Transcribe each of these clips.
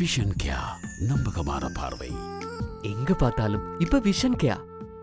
vision கியா நம்பகமான பார்வை எங்க பார்த்தாலும் இப்ப விஷன் கேயா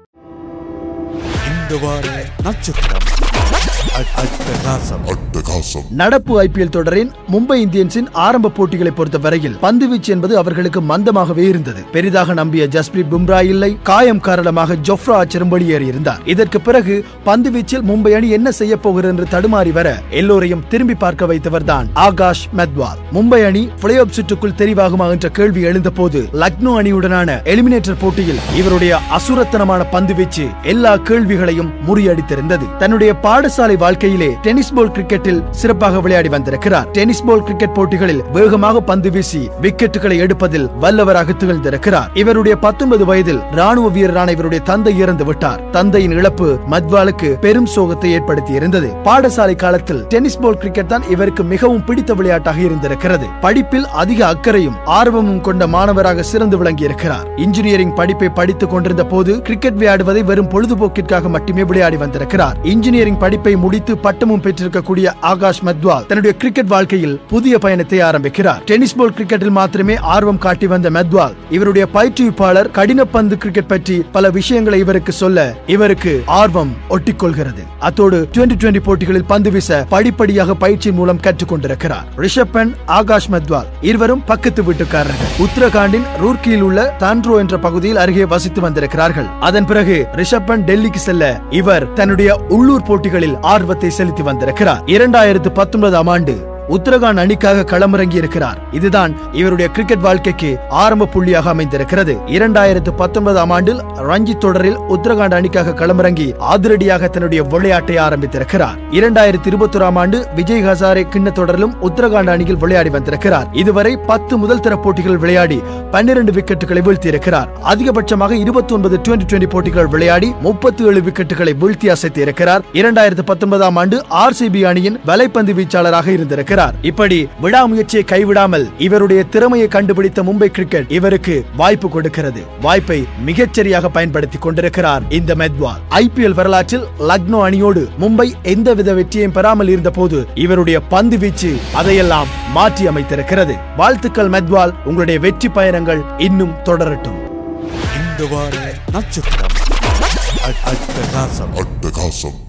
இந்த வார நட்சத்திரம் அட்- அட்டகாசம் அட்டகாசம் நடப்பு ஐபிஎல் தொடரின் மும்பை இந்தியன்ஸின் ஆரம்ப போட்டிகளை பொறுத்த வரையில் பந்துவீச்சு என்பது அவர்களுக்கு மந்தமாகவே இருந்தது பெரிதாக நம்பிய ஜஸ்பிரீத் பும்ரா இல்லை காயம் காரணமாக ஜொஃப்ரா ஆச்சரும் வெளியேறியிருந்தார் இதற்கு பிறகு பந்துவீச்சில் மும்பை அணி என்ன செய்ய போகிறது என்று தடுமாறி வர எல்லோரையும் திரும்பி பார்க்க வைத்தவர் தான் ஆகாஷ் மெத்வால் மும்பை அணி பிளே ஆஃப் சுற்றுக்குள் தெரிவாகுமா என்ற கேள்வி எழுந்தபோது லக்னோ அணியுடனான எலிமினேட்டர் போட்டியில் இவருடைய அசுரத்தனமான பந்துவீச்சு எல்லா கேள்விகளையும் முறியடித்திருந்தது தன்னுடைய பாடசாலை வாழ்க்கையிலே டென்னிஸ் பால் கிரிக்கெட்டில் சிறப்பாக விளையாடி வந்திருக்கிறார் டென்னிஸ் பால் கிரிக்கெட் போட்டிகளில் வேகமாக பந்து வீசி விக்கெட்டுகளை எடுப்பதில் வல்லவராக திகழ்ந்திருக்கிறார் இவருடைய பத்தொன்பது வயதில் ராணுவ வீரரான இவருடைய தந்தை இறந்து விட்டார் தந்தையின் இழப்பு மத்வாலுக்கு பெரும் சோகத்தை ஏற்படுத்தி இருந்தது பாடசாலை காலத்தில் டென்னிஸ் பால் கிரிக்கெட் தான் இவருக்கு மிகவும் பிடித்த விளையாட்டாக இருந்திருக்கிறது படிப்பில் அதிக அக்கறையும் ஆர்வமும் கொண்ட மாணவராக சிறந்து விளங்கி இருக்கிறார் இன்ஜினியரிங் படிப்பை படித்துக் கொண்டிருந்த போது கிரிக்கெட் விளையாடுவதை வெறும் பொழுதுபோக்கிற்காக மட்டுமே விளையாடி வந்திருக்கிறார் இன்ஜினியரிங் படிப்பை முடித்து பட்டமும் பெற்றிருக்கக்கூடிய ஆகாஷ் மத்வால் தன்னுடைய கிரிக்கெட் வாழ்க்கையில் புதிய பயணத்தை ஆரம்பிக்கிறார் டென்னிஸ் பால் கிரிக்கெட்டில் மாத்திரமே ஆர்வம் காட்டி வந்த மெத்வால் இவருடைய பயிற்றுவிப்பாளர் கடின பந்து கிரிக்கெட் பற்றி பல விஷயங்களை இவருக்கு சொல்ல இவருக்கு ஆர்வம் ஒட்டிக்கொள்கிறது அத்தோடு டுவெண்டி டுவெண்டி போட்டிகளில் பந்து வீச படிப்படியாக பயிற்சி மூலம் கற்றுக் கொண்டிருக்கிறார் ரிஷப் பண்ட் ஆகாஷ் மெத்வால் இருவரும் பக்கத்து வீட்டுக்காரர்கள் உத்தரகாண்டின் ரூர்க்கியில் உள்ள தான்ட்ரோ என்ற பகுதியில் அருகே வசித்து வந்திருக்கிறார்கள் அதன் பிறகு ரிஷப் பண்ட் டெல்லிக்கு செல்ல இவர் தன்னுடைய உள்ளூர் போட்டிகளில் ஆர்வத்தை செலுத்தி வந்திருக்கிறார் இரண்டாயிரத்து பத்தொன்பதாம் ஆண்டு உத்தரகாண்ட் அணிக்காக களமிறங்கி இருக்கிறார் இதுதான் இவருடைய கிரிக்கெட் வாழ்க்கைக்கு ஆரம்ப புள்ளியாக அமைந்திருக்கிறது இரண்டாயிரத்து பத்தொன்பதாம் ஆண்டில் ரஞ்சி தொடரில் உத்தரகாண்ட் அணிக்காக களமிறங்கி அதிரடியாக தன்னுடைய விளையாட்டை ஆரம்பித்திருக்கிறார் இரண்டாயிரத்தி இருபத்தொராம் ஆண்டு விஜய் ஹசாரே கிண்ண தொடரிலும் உத்தரகாண்ட் அணியில் விளையாடி வந்திருக்கிறார் இதுவரை பத்து முதல் தர போட்டிகள் விளையாடி பன்னிரண்டு விக்கெட்டுகளை வீழ்த்தியிருக்கிறார் அதிகபட்சமாக இருபத்தி ஒன்பது டுவெண்டி டுவெண்டி போட்டிகள் விளையாடி முப்பத்தி ஏழு விக்கெட்டுகளை வீழ்த்தி அசைத்து இருக்கிறார் இரண்டாயிரத்து பத்தொன்பதாம் ஆண்டு ஆர்சிபி அணியின் வலைப்பந்து வீச்சாளராக இருந்திருக்கிறார் இப்படி விடாமுயற்சியை கைவிடாமல் இவருடைய திறமையை கண்டுபிடித்த மும்பை கிரிக்கெட் இவருக்கு வாய்ப்பு கொடுக்கிறது வாய்ப்பை மிகச்சரியாக பயன்படுத்திக் கொண்டிருக்கிறார் இந்த மெத்வால் ஐபிஎல் வரலாற்றில் லக்னோ அணியோடு மும்பை எந்தவித வெற்றியையும் பெறாமல் இருந்த போது இவருடைய பந்து வீச்சு அதையெல்லாம் மாற்றி அமைத்திருக்கிறது வாழ்த்துக்கள் மெத்வால் உங்களுடைய வெற்றி பயணங்கள் இன்னும் தொடரட்டும் இந்த வார நட்சத்திரம் அட்- அட்டகாசம் அட்டகாசம்